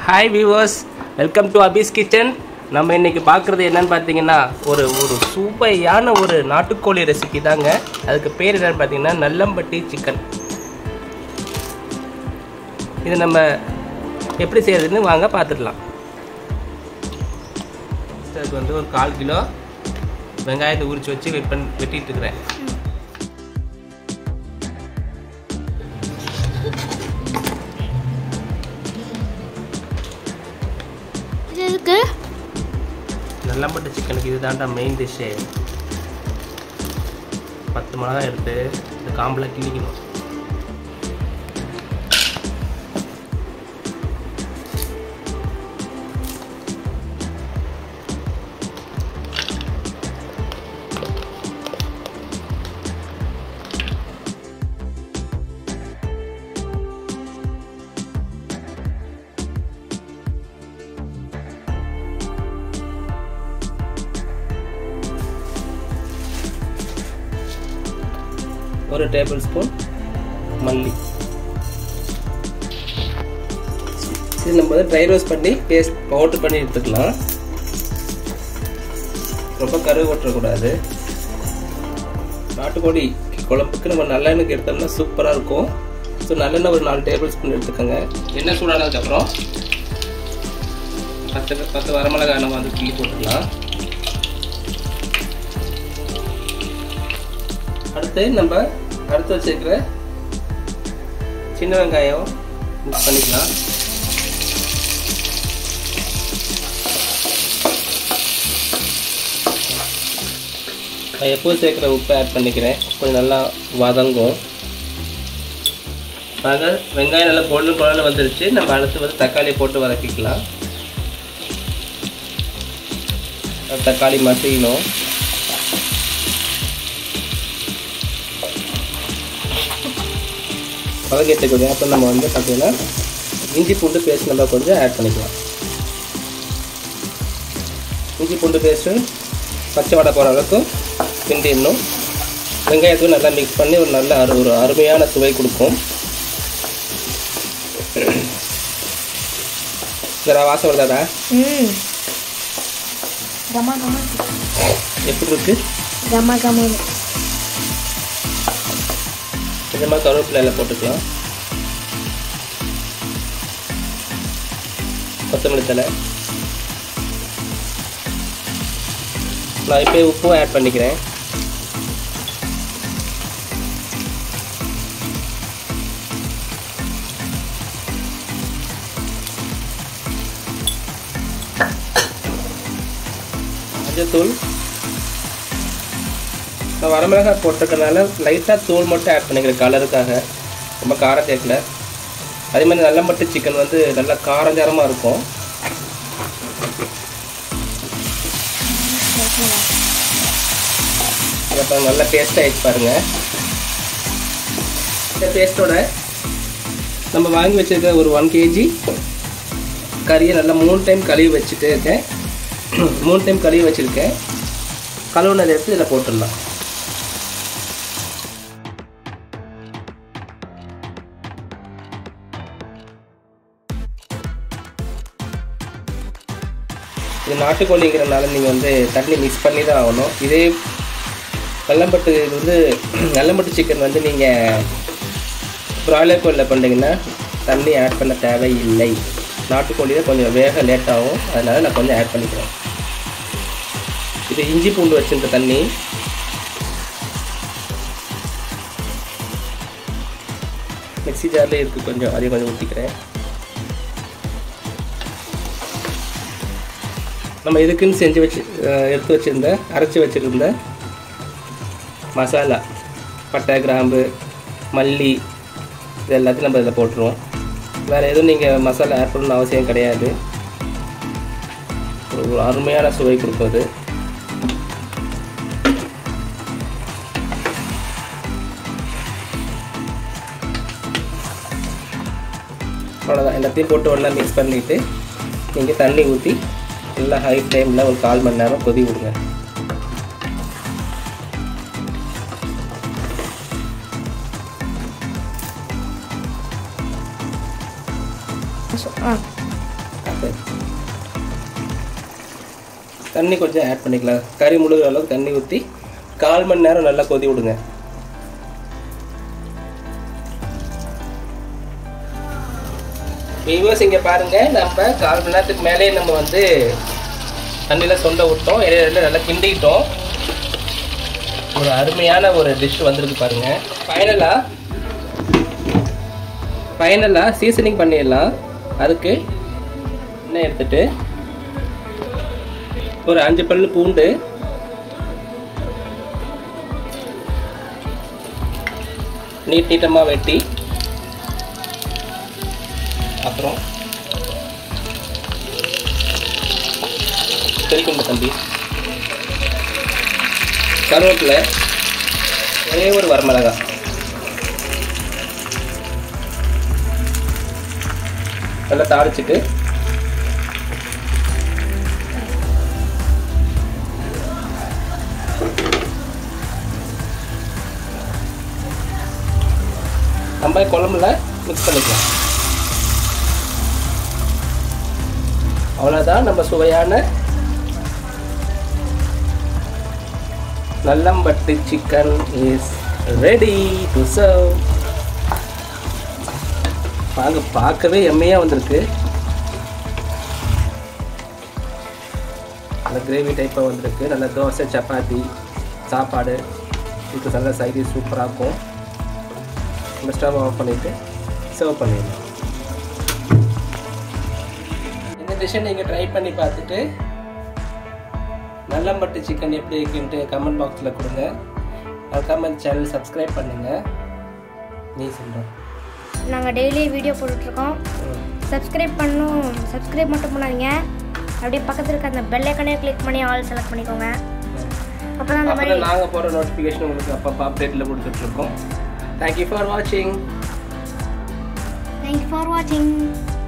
Hi viewers welcome to Abi's kitchen நம்ம இன்னைக்கு பார்க்குறது என்னன்னு பார்த்தீங்கன்னா ஒரு ஒரு சூப்பையான ஒரு நாட்டுக்கோழி ரெசிபி தாங்க அதுக்கு பேர் என்னன்னு பார்த்தீங்கன்னா நல்லம்பட்டி சிக்கன் இது நம்ம எப்படி செய்யறதுன்னு வாங்க பார்த்துடலாம் அதுக்கு வந்து ஒரு கால் கிலோ வெங்காயத்தை உரிச்சு வச்சு வெட் பண்ணி வெட்டிட்டு இருக்கிறேன் இது எதுக்கு நல்லம்பட்டு சிக்கனுக்கு இதுதான்டா மெயின் டிஷ்ஷே பத்து மிளகாய் எடுத்து இந்த காம்பில் கிள்ளிக்கணும் ஒரு டேபிள் ஸ்பூன் மல்லி இது நம்ம வந்து ட்ரை ரோஸ்ட் பண்ணி பேஸ்ட் பவுட்ரு பண்ணி எடுத்துக்கலாம் ரொம்ப கருவு கொட்டக்கூடாது நாட்டுக்கோழி குழம்புக்கு நம்ம நல்லெண்ணெய்க்கு எடுத்தோம்னா சூப்பராக இருக்கும் ஸோ நல்லெண்ணெய் ஒரு நாலு டேபிள் ஸ்பூன் எடுத்துக்கோங்க எண்ணெய் சூடானதுக்கப்புறம் பத்து பத்து வரமிளகாய் நம்ம வந்து கிள்ளி போட்டுக்கலாம் அடுத்து நம்ம அடுத்து வச்சிருக்கிற சின்ன வெங்காயம் மிக்ஸ் பண்ணிக்கலாம் நான் எப்போது சேர்க்குற உப்பை ஆட் பண்ணிக்கிறேன் கொஞ்சம் நல்லா வதங்கும் நாங்கள் வெங்காயம் நல்லா பொண்ணு பொண்ணு வந்துருச்சு நம்ம அடுத்து வந்து தக்காளி போட்டு வதக்கிக்கலாம் தக்காளி மசியணும் வதக்கிட்டு அப்புறம் நம்ம வந்து பார்த்தீங்கன்னா இஞ்சி பூண்டு பேஸ்ட் நம்ம கொஞ்சம் ஆட் பண்ணிக்கலாம் இஞ்சி பூண்டு பேஸ்ட்டு பச்சை வடை போகிற அளவுக்கு கிண்டிடணும் வெங்காயத்துக்கு நல்லா மிக்ஸ் பண்ணி ஒரு நல்ல அரு ஒரு அருமையான சுவை கொடுக்கும் இதா வாசம் வருதாடா ம் கமா கமா எப்படி இருக்கு கமா கமான்னு கொஞ்சமாக கருவேப்பிலை எல்லாம் போட்டுக்கலாம் கொத்தமல்லி தலை நான் இப்போ உப்பும் ஆட் பண்ணிக்கிறேன் மஞ்சத்தூள் நான் வரமிளகாய் போட்டிருக்கனால லைட்டாக தூள் மட்டும் ஆட் பண்ணிக்கிறேன் கலருக்காக ரொம்ப காரம் சேர்க்கல அதே மாதிரி நல்ல மட்டு சிக்கன் வந்து நல்லா காரஞ்சாரமாக இருக்கும் அப்புறம் நல்லா பேஸ்ட் ஆகிடுச்சு பாருங்க இந்த பேஸ்ட்டோட நம்ம வாங்கி வச்சிருக்க ஒரு ஒன் கேஜி கறியை நல்லா மூணு டைம் கழுவி வச்சுட்டு இருக்கேன் மூணு டைம் கழுவி வச்சுருக்கேன் கழுவுனதை எடுத்து இதில் போட்டுடலாம் இது நாட்டுக்கோழிங்கிறனால நீங்கள் வந்து தண்ணி மிக்ஸ் பண்ணி தான் ஆகணும் இதே வெள்ளம்பட்டு இது வந்து வெள்ளம்பட்டு சிக்கன் வந்து நீங்கள் ப்ராய்லர் கோழியில் பண்ணிங்கன்னா தண்ணி ஆட் பண்ண தேவையில்லை நாட்டுக்கோழியில் கொஞ்சம் வேக லேட் ஆகும் அதனால் நான் கொஞ்சம் ஆட் பண்ணிக்கிறேன் இது இஞ்சி பூண்டு வச்சிருந்த தண்ணி மிக்ஸி ஜார்லேயே இருக்குது கொஞ்சம் அதையும் கொஞ்சம் ஊற்றிக்கிறேன் நம்ம இதுக்குன்னு செஞ்சு வச்சு அஹ், எடுத்து வச்சுருந்த அரைச்சி வச்சுருந்த மசாலா பட்டை கிராம்பு மல்லி இது எல்லாத்தையும் நம்ம இதில் போட்டுருவோம் வேறு எதுவும் நீங்கள் மசாலா ஆட் பண்ணணும்னு அவசியம் கிடையாது ஒரு ஒரு அருமையான சுவை கொடுக்கும் அது அவ்வளோதான் எல்லாத்தையும் போட்டு ஒன்றா மிக்ஸ் பண்ணிவிட்டு நீங்கள் தண்ணி ஊற்றி நல்லா ஹை ஃப்ளேமில் ஒரு கால் மணி நேரம் கொதி விடுங்க ஆ சரி. தண்ணி கொஞ்சம் ஆட் பண்ணிக்கலாம் கறி முழுகிற அளவுக்கு தண்ணி ஊற்றி கால் மணி நேரம் நல்லா கொதி விடுங்க வியூவர்ஸ் இங்கே பாருங்க நம்ம கால் மணி நேரத்துக்கு மேலேயே நம்ம வந்து தண்ணியில் சொண்ட விட்டோம் இடையில நல்லா கிண்டிக்கிட்டோம் ஒரு அருமையான ஒரு டிஷ் வந்திருக்கு பாருங்க ஃபைனலாக ஃபைனலாக சீசனிங் பண்ணிடலாம் அதுக்கு எண்ணெய் எடுத்துட்டு ஒரு அஞ்சு பல்லு பூண்டு நீட் நீட்டமாக வெட்டி அப்புறம் தெரிக்கும் தம்பி கருவேப்பிலை ஒரே ஒரு வரமிளகா நல்லா தாளிச்சிட்டு நம்ம குழம்புல மிக்ஸ் பண்ணிக்கலாம் அவ்வளோதான் நம்ம சுவையான Nallampattu chicken is ready to serve வாங்க பார்க்கவே எம்மையாக வந்திருக்கு நல்ல கிரேவி டைப்பாக வந்திருக்கு நல்ல தோசை சப்பாத்தி சாப்பாடு இதுக்கு நல்ல சைடி சூப்பராக இருக்கும் இந்த ஸ்டவ் ஆஃப் பண்ணிவிட்டு சர்வ் பண்ணிடலாம் இந்த டிஷ்ஷை நீங்கள் ட்ரை பண்ணி பார்த்துட்டு நல்லம்பட்டு சிக்கன் எப்படி இருக்குன்ட்டு கமெண்ட் பாக்ஸில் கொடுங்க மறக்காம இந்த சேனல் சப்ஸ்கிரைப் பண்ணுங்கள் நீ சொல்கிறேன் நாங்கள் டெய்லி வீடியோ போட்டுட்ருக்கோம் சப்ஸ்கிரைப் பண்ணும் சப்ஸ்கிரைப் மட்டும் பண்ணாதீங்க அப்படியே பக்கத்தில் இருக்க அந்த பெல் ஐக்கனே கிளிக் பண்ணி ஆல் செலக்ட் பண்ணிக்கோங்க அப்போ தான் அந்த மாதிரி அப்புறம் நாங்கள் போகிற நோட்டிஃபிகேஷன் உங்களுக்கு அப்பப்போ அப்டேட்டில் கொடுத்துட்ருக்கோம் தேங்க்யூ ஃபார் வாட்சிங் தேங்க்யூ ஃபார் வாட்சிங்